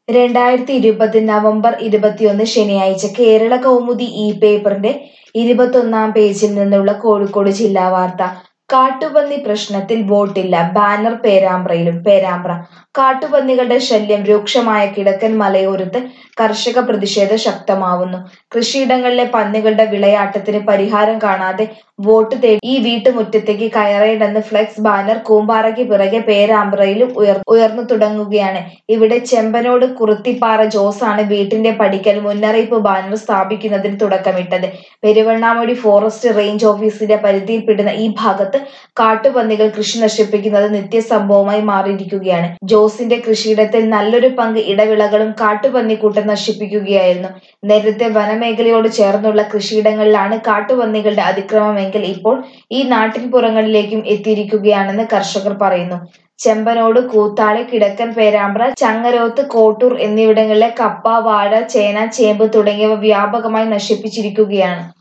രണ്ടായിരത്തി ഇരുപത് നവംബർ ഇരുപത്തിയൊന്ന് ശനിയാഴ്ച കേരള കൗമുദി ഈ പേപ്പറിന്റെ ഇരുപത്തൊന്നാം പേജിൽ നിന്നുള്ള കോഴിക്കോട് ജില്ലാ വാർത്ത കാട്ടുപന്നി പ്രശ്നത്തിൽ വോട്ടില്ല ബാനർ പേരാമ്പ്രയിലും പേരാമ്പ്ര കാട്ടുപന്നികളുടെ ശല്യം രൂക്ഷമായ കിഴക്കൻ മലയോരത്ത് കർഷക പ്രതിഷേധം ശക്തമാവുന്നു കൃഷിയിടങ്ങളിലെ പന്നികളുടെ വിളയാട്ടത്തിന് പരിഹാരം കാണാതെ വോട്ട് തേടി ഈ വീട്ടുമുറ്റത്തേക്ക് കയറേണ്ടെന്ന് ഫ്ലെക്സ് ബാനർ കൂമ്പാറയ്ക്ക് പിറകെ പേരാമ്പ്രയിലും ഉയർ ഉയർന്നു തുടങ്ങുകയാണ് ഇവിടെ ചെമ്പനോട് കുറുത്തിപ്പാറ ജോസാണ് വീട്ടിന്റെ പടിക്കൽ മുന്നറിയിപ്പ് ബാനർ സ്ഥാപിക്കുന്നതിന് തുടക്കമിട്ടത് പെരുവണ്ണാമൊഴി ഫോറസ്റ്റ് റേഞ്ച് ഓഫീസിന്റെ പരിധിയിൽപ്പെടുന്ന ഈ ഭാഗത്ത് കാട്ടുപന്നികൾ കൃഷി നശിപ്പിക്കുന്നത് നിത്യസംഭവമായി മാറിയിരിക്കുകയാണ് ജോസിന്റെ കൃഷിയിടത്തിൽ നല്ലൊരു പങ്ക് ഇടവിളകളും കാട്ടുപന്നിക്കൂട്ടം നശിപ്പിക്കുകയായിരുന്നു നേരത്തെ വനമേഖലയോട് ചേർന്നുള്ള കൃഷിയിടങ്ങളിലാണ് കാട്ടുപന്നികളുടെ അതിക്രമമെങ്കിൽ ഇപ്പോൾ ഈ നാട്ടിൻപുറങ്ങളിലേക്കും എത്തിയിരിക്കുകയാണെന്ന് കർഷകർ പറയുന്നു ചെമ്പനോട് കൂത്താളി കിഴക്കൻ പേരാമ്പ്ര ചങ്ങരോത്ത് കോട്ടൂർ എന്നിവിടങ്ങളിലെ കപ്പ വാഴ ചേന ചേമ്പ് തുടങ്ങിയവ വ്യാപകമായി നശിപ്പിച്ചിരിക്കുകയാണ്